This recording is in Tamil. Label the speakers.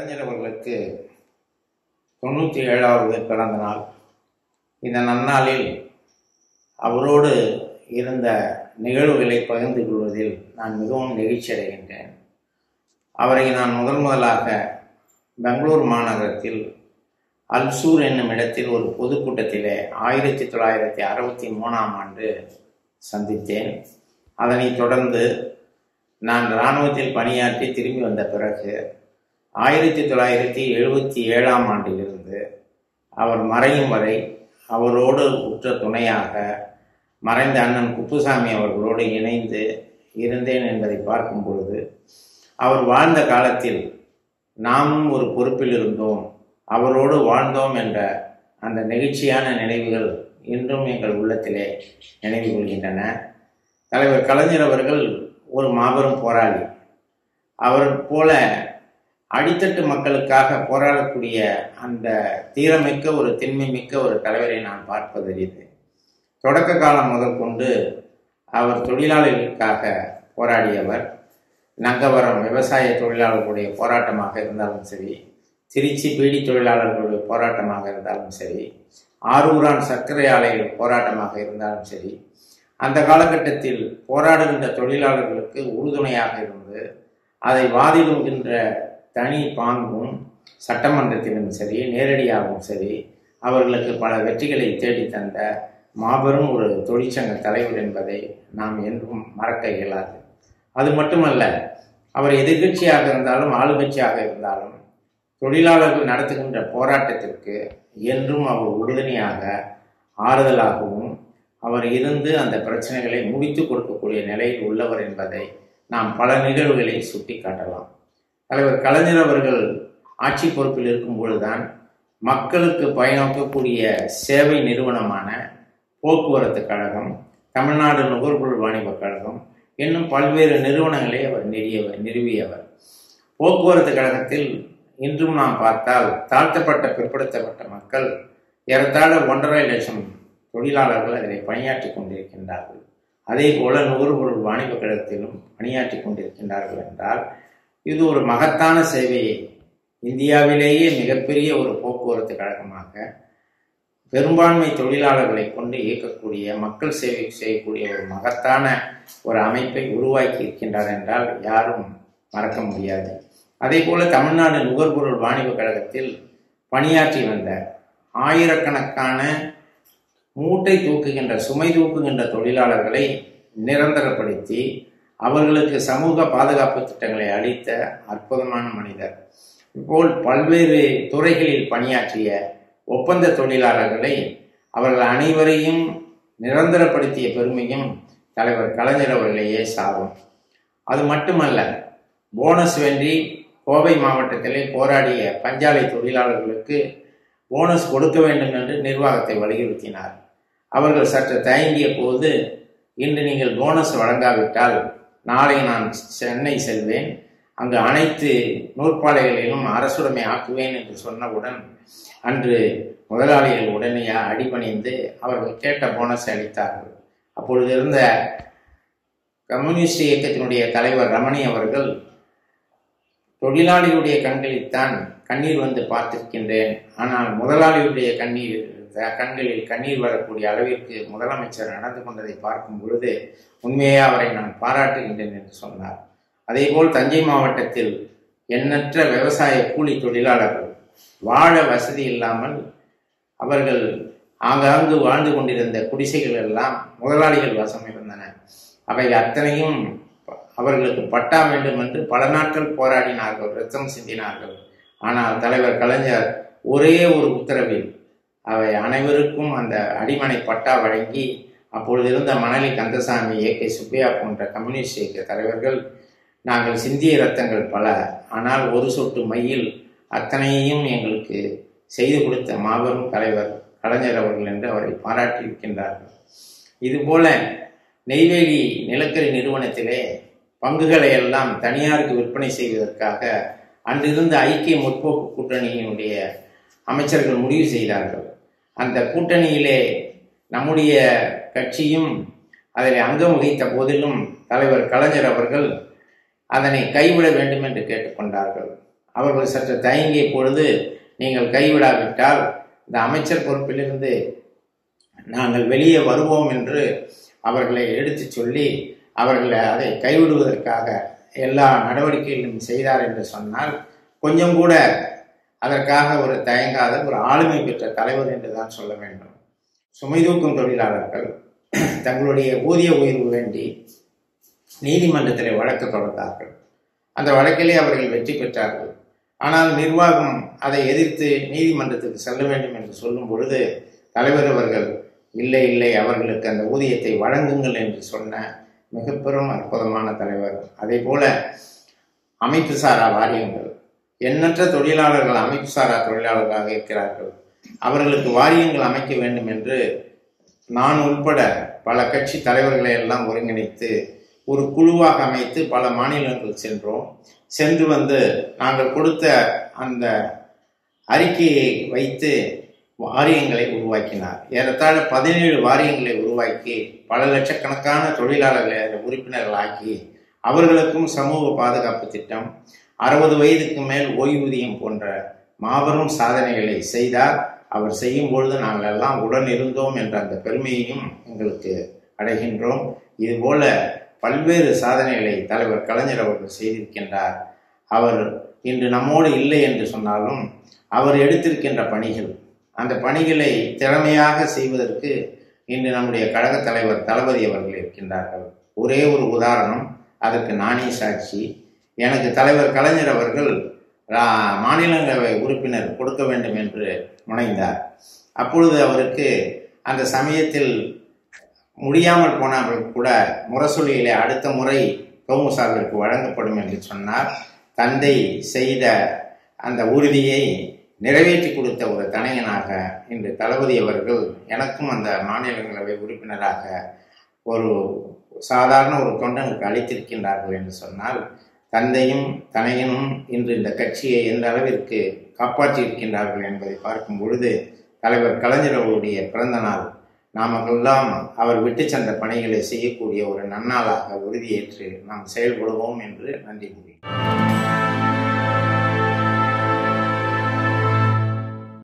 Speaker 1: கலைஞர் அவர்களுக்கு தொண்ணூற்றி ஏழாவது பிறந்த நாள் இந்த நன்னாளில் அவரோடு இருந்த நிகழ்வுகளை பகிர்ந்து கொள்வதில் நான் மிகவும் நெகிழ்ச்சி அடைகின்றேன் அவரை நான் முதன் முதலாக பெங்களூர் மாநகரத்தில் அல்சூர் என்னும் இடத்தில் ஒரு பொதுக்கூட்டத்திலே ஆயிரத்தி தொள்ளாயிரத்தி அறுபத்தி மூணாம் ஆண்டு சந்தித்தேன் அதனைத் தொடர்ந்து நான் இராணுவத்தில் பணியாற்றி திரும்பி வந்த பிறகு ஆயிரத்தி தொள்ளாயிரத்தி எழுபத்தி ஏழாம் ஆண்டிலிருந்து அவர் மறையும் வரை அவரோடு உற்ற துணையாக மறைந்த அண்ணன் குப்புசாமி அவர்களோடு இணைந்து இருந்தேன் என்பதை பார்க்கும் பொழுது அவர் வாழ்ந்த காலத்தில் நாமும் ஒரு பொறுப்பில் இருந்தோம் அவரோடு வாழ்ந்தோம் என்ற அந்த நெகிழ்ச்சியான நினைவுகள் இன்றும் எங்கள் உள்ளத்திலே நினைவு கொள்கின்றன தலைவர் கலைஞர் அவர்கள் ஒரு மாபெரும் போராளி அவர் போல அடித்தட்டு மக்களுக்காக போராடக்கூடிய அந்த தீரமிக்க ஒரு திண்மை மிக்க ஒரு தலைவரை நான் பார்ப்பதறியது தொடக்க காலம் முதல் கொண்டு அவர் தொழிலாளர்களுக்காக போராடியவர் நங்கவரம் விவசாய தொழிலாளர்களுடைய போராட்டமாக இருந்தாலும் சரி திருச்சி பீடி தொழிலாளர்களுடைய போராட்டமாக இருந்தாலும் சரி ஆரூரான் சர்க்கரை ஆலைகள் போராட்டமாக இருந்தாலும் சரி அந்த காலகட்டத்தில் போராடுகின்ற தொழிலாளர்களுக்கு உறுதுணையாக இருந்து அதை வாதிடுகின்ற தனி பாங்கும் சட்டமன்றத்திலும் சரி நேரடியாகவும் சரி அவர்களுக்கு பல வெற்றிகளை தேடி தந்த மாபெரும் ஒரு தொழிற்சங்க தலைவர் என்பதை நாம் என்றும் மறக்க இயலாது அது மட்டுமல்ல அவர் எதிர்கட்சியாக இருந்தாலும் ஆளுங்கட்சியாக இருந்தாலும் தொழிலாளர்கள் நடத்துகின்ற போராட்டத்திற்கு என்றும் அவர் உறுதுணையாக ஆறுதலாகவும் அவர் இருந்து அந்த பிரச்சனைகளை முடித்து கொடுக்கக்கூடிய நிலையில் உள்ளவர் என்பதை நாம் பல நிகழ்வுகளை சுட்டி காட்டலாம் தலைவர் கலைஞர் அவர்கள் ஆட்சி பொறுப்பில் இருக்கும் பொழுதுதான் மக்களுக்கு பயனோக்கக்கூடிய சேவை நிறுவனமான போக்குவரத்து கழகம் தமிழ்நாடு நுகர்பொருள் வாணிபக் கழகம் இன்னும் பல்வேறு நிறுவனங்களை அவர் நிறுவியவர் நிறுவியவர் போக்குவரத்து கழகத்தில் இன்றும் நாம் பார்த்தால் தாழ்த்தப்பட்ட பிற்படுத்தப்பட்ட மக்கள் ஏறத்தாழ ஒன்றரை லட்சம் தொழிலாளர்கள் அதில் பணியாற்றி கொண்டிருக்கின்றார்கள் அதே போல நுகர்பொருள் வாணிப கழகத்திலும் பணியாற்றி கொண்டிருக்கின்றார்கள் என்றால் இது ஒரு மகத்தான சேவையை இந்தியாவிலேயே மிகப்பெரிய ஒரு போக்குவரத்து கழகமாக பெரும்பான்மை தொழிலாளர்களை கொண்டு இயக்கக்கூடிய மக்கள் சேவை செய்யக்கூடிய ஒரு மகத்தான ஒரு அமைப்பை உருவாக்கி இருக்கின்றார் என்றால் யாரும் மறக்க முடியாது அதே போல தமிழ்நாடு நுகர்பொருள் வாணிப கழகத்தில் பணியாற்றி வந்த ஆயிரக்கணக்கான மூட்டை தூக்குகின்ற சுமை தூக்குகின்ற தொழிலாளர்களை நிரந்தரப்படுத்தி அவர்களுக்கு சமூக பாதுகாப்பு திட்டங்களை அளித்த அற்புதமான மனிதர் இப்போல் பல்வேறு துறைகளில் பணியாற்றிய ஒப்பந்த தொழிலாளர்களை அவர்கள் அனைவரையும் நிரந்தரப்படுத்திய பெருமையும் தலைவர் கலைஞர் அவர்களையே சாரும் அது மட்டுமல்ல போனஸ் வேண்டி கோவை மாவட்டத்திலே போராடிய பஞ்சாலை தொழிலாளர்களுக்கு போனஸ் கொடுக்க வேண்டும் என்று நிர்வாகத்தை வலியுறுத்தினார் அவர்கள் சற்று தயங்கிய போது இன்று நீங்கள் போனஸ் வழங்காவிட்டால் நாளை நான் சென்னை செல்வேன் அங்கு அனைத்து நூற்பாலைகளிலும் அரசுடைமை ஆக்குவேன் என்று சொன்னவுடன் அன்று முதலாளிகள் உடனே அடிபணிந்து அவர்கள் கேட்ட போனஸ் அளித்தார்கள் அப்பொழுது இருந்த கம்யூனிஸ்ட் இயக்கத்தினுடைய தலைவர் ரமணி அவர்கள் தொழிலாளியுடைய கண்களில்தான் கண்ணீர் வந்து பார்த்திருக்கின்றேன் ஆனால் முதலாளியுடைய கண்ணீர் கண்களில் கண்ணீர் வரக்கூடிய அளவிற்கு முதலமைச்சர் நடந்து கொண்டதை பார்க்கும் பொழுது உண்மையே அவரை நான் பாராட்டுகின்றேன் என்று சொன்னார் அதேபோல் தஞ்சை மாவட்டத்தில் எண்ணற்ற விவசாய கூலி தொழிலாளர்கள் வாழ வசதி இல்லாமல் அவர்கள் ஆங்காங்கு வாழ்ந்து கொண்டிருந்த குடிசைகள் எல்லாம் முதலாளிகள் வசம் இருந்தன அவை அத்தனையும் அவர்களுக்கு பட்டா வேண்டும் என்று பல நாட்கள் போராடினார்கள் ரத்தம் சிந்தினார்கள் ஆனால் தலைவர் கலைஞர் ஒரே ஒரு உத்தரவில் அவை அனைவருக்கும் அந்த அடிமனை பட்டா வழங்கி அப்பொழுது இருந்த மணலி கந்தசாமி ஏ கே சுப்பையா போன்ற கம்யூனிஸ்ட் இயக்க தலைவர்கள் நாங்கள் சிந்திய ரத்தங்கள் பல ஆனால் ஒரு சொட்டு மையில் அத்தனையையும் எங்களுக்கு செய்து கொடுத்த மாபெரும் தலைவர் கலைஞர் அவர்கள் என்று அவரை பாராட்டியிருக்கின்றார்கள் இதுபோல நெய்வேலி நிலக்கரி நிறுவனத்திலே பங்குகளை எல்லாம் தனியாருக்கு விற்பனை செய்வதற்காக அன்றிருந்த ஐக்கிய முற்போக்கு கூட்டணியினுடைய அமைச்சர்கள் முடிவு செய்தார்கள் அந்த கூட்டணியிலே நம்முடைய கட்சியும் அதில் அங்கம் வகித்த போதிலும் தலைவர் கலைஞர் அவர்கள் அதனை கைவிட வேண்டும் என்று கேட்டுக்கொண்டார்கள் அவர்கள் சற்று தயங்கிய பொழுது நீங்கள் கைவிடாவிட்டால் இந்த அமைச்சர் பொறுப்பிலிருந்து நாங்கள் வெளியே வருவோம் என்று அவர்களை எடுத்துச் சொல்லி அவர்களை அதை கைவிடுவதற்காக எல்லா நடவடிக்கைகளும் செய்தார் என்று சொன்னால் கொஞ்சம் கூட அதற்காக ஒரு தயங்காத ஒரு ஆளுமை பெற்ற தலைவர் என்று தான் சொல்ல வேண்டும் சுமை தூக்கும் தொழிலாளர்கள் தங்களுடைய ஊதிய உயர்வு வேண்டி நீதிமன்றத்தில் வழக்கு தொடர்ந்தார்கள் அந்த வழக்கிலே அவர்கள் வெற்றி பெற்றார்கள் ஆனால் நிர்வாகம் அதை எதிர்த்து நீதிமன்றத்துக்கு செல்ல வேண்டும் என்று சொல்லும் பொழுது தலைவர் அவர்கள் இல்லை இல்லை அவர்களுக்கு அந்த ஊதியத்தை வழங்குங்கள் என்று சொன்ன மிக பெரும் அற்புதமான தலைவர் அதே போல அமைப்பு சாரா வாரியங்கள் எண்ணற்ற தொழிலாளர்கள் அமைப்பு சாரா தொழிலாளர்களாக இருக்கிறார்கள் அவர்களுக்கு வாரியங்கள் அமைக்க வேண்டும் என்று நான் உட்பட பல கட்சி தலைவர்களை எல்லாம் ஒருங்கிணைத்து ஒரு குழுவாக அமைத்து பல மாநிலங்கள் சென்றோம் சென்று வந்து நாங்கள் கொடுத்த அந்த அறிக்கையை வைத்து வாரியங்களை உருவாக்கினார் ஏறத்தாழ பதினேழு வாரியங்களை உருவாக்கி பல லட்சக்கணக்கான தொழிலாளர்களை அதில் உறுப்பினர்களாக்கி அவர்களுக்கும் சமூக பாதுகாப்பு திட்டம் அறுபது வயதுக்கு மேல் ஓய்வூதியம் போன்ற மாபெரும் சாதனைகளை செய்தார் அவர் செய்யும் பொழுது நாங்கள் எல்லாம் உடன் இருந்தோம் என்ற அந்த பெருமையையும் எங்களுக்கு அடைகின்றோம் இதுபோல பல்வேறு சாதனைகளை தலைவர் கலைஞர் அவர்கள் செய்திருக்கின்றார் அவர் இன்று நம்மோடு இல்லை என்று சொன்னாலும் அவர் எடுத்திருக்கின்ற பணிகள் அந்த பணிகளை திறமையாக செய்வதற்கு இன்று நம்முடைய கழக தலைவர் தளபதி அவர்கள் இருக்கின்றார்கள் ஒரே ஒரு உதாரணம் அதற்கு நானே சாட்சி எனக்கு தலைவர் கலைஞர் அவர்கள் ரா- மாநிலங்களவை உறுப்பினர் கொடுக்க வேண்டும் என்று முனைந்தார் அப்பொழுது அவருக்கு அந்த சமயத்தில் முடியாமல் போனார்கள் கூட முரசொலியிலே அடுத்த முறை கவுமுசாவிற்கு வழங்கப்படும் என்று சொன்னார் தந்தை செய்த அந்த உறுதியை நிறைவேற்றி கொடுத்த ஒரு தனையனாக இன்று தளபதி அவர்கள் எனக்கும் அந்த மாநிலங்களவை உறுப்பினராக ஒரு சாதாரண ஒரு தொண்டனுக்கு அளித்திருக்கின்றார்கள் என்று சொன்னால் தந்தையும் தனையனும் இன்று இந்த கட்சியை எந்த அளவிற்கு காப்பாற்றி இருக்கின்றார்கள் என்பதை பார்க்கும் பொழுது தலைவர் கலைஞர் அவருடைய பிறந்த நாள் நாமெல்லாம் அவர் விட்டு சென்ற பணிகளை செய்யக்கூடிய ஒரு நன்னாளாக உறுதியேற்று நாம் செயல்படுவோம் என்று நன்றி கூறி